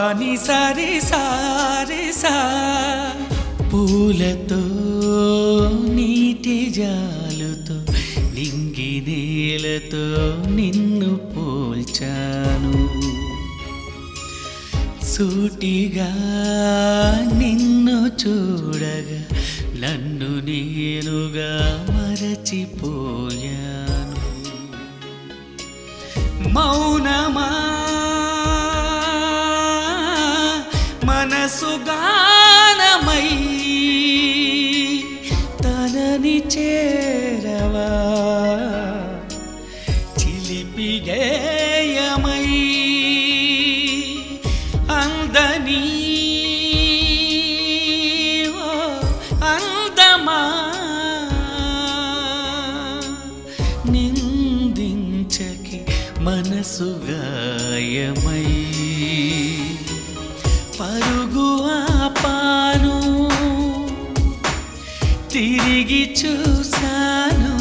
ని సరి సారి సా పూలతో నీటి జాలుతో నింగి నేలతో నిన్ను పోల్చాను సూటిగా నిన్ను చూడగా నన్ను నేనుగా మరచిపోయాను మౌనమా మనసు గానమై తనని చేరవా చిలిపి గేయమై అందని ఓ అందమా నిందించకి మనసు గాయమై పరుగు ఆపాను తిరిగి చూశాను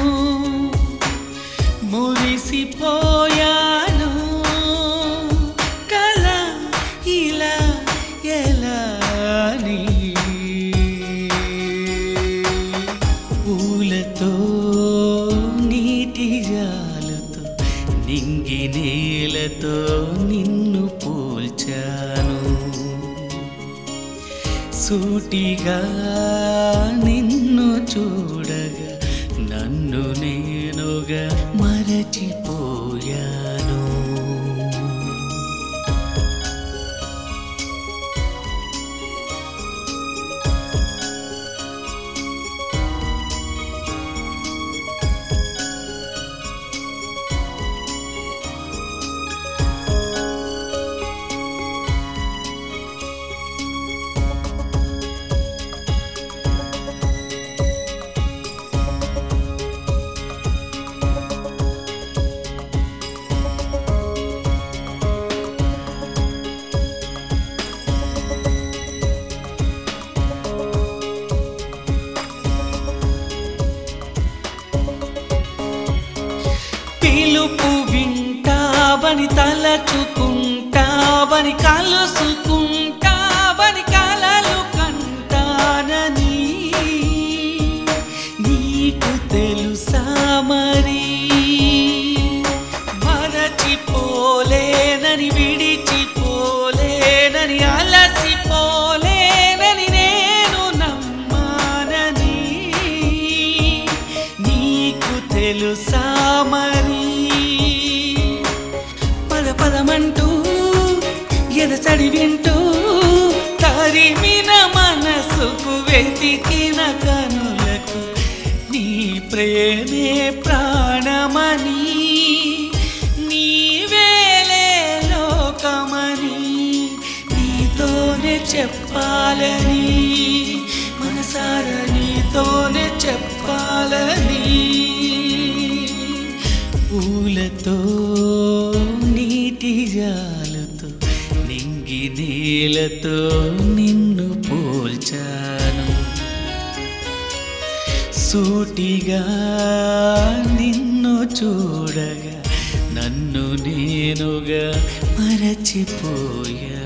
మురిసిపోయాను కల ఇలా ఎలా నీ పూలతో నీటి జాలుతో నింగి నేలతో నిన్ను పోల్చాను సూటిగా నిన్ను చూడగా నన్ను నేనుగా మరచిపోయాను పిలుపు వింటావని తలచుకుంటావని కలుసుకుంటావని కలలు కంటానని నీకు తెలుసా మరి మరచిపోలేనని విడిచిపోలేనని అలసిపోలేనని నేను నమ్మానని నీకు తెలుసా మరి పద పదమంటూ ఎదసడి వింటూ తరిమిన మనసుకు వెతికిన కనులకు నీ ప్రేమే ప్రాణమని నీవేలే లోకమని నీతోనే చెప్పాలని మనసార నీతోనే చెప్పాలని పూలతో నీటి జాలుతో నింగి నేలతో నిన్ను పోల్చాను సూటిగా నిన్ను చూడగా నన్ను నేనుగా మరచిపోయా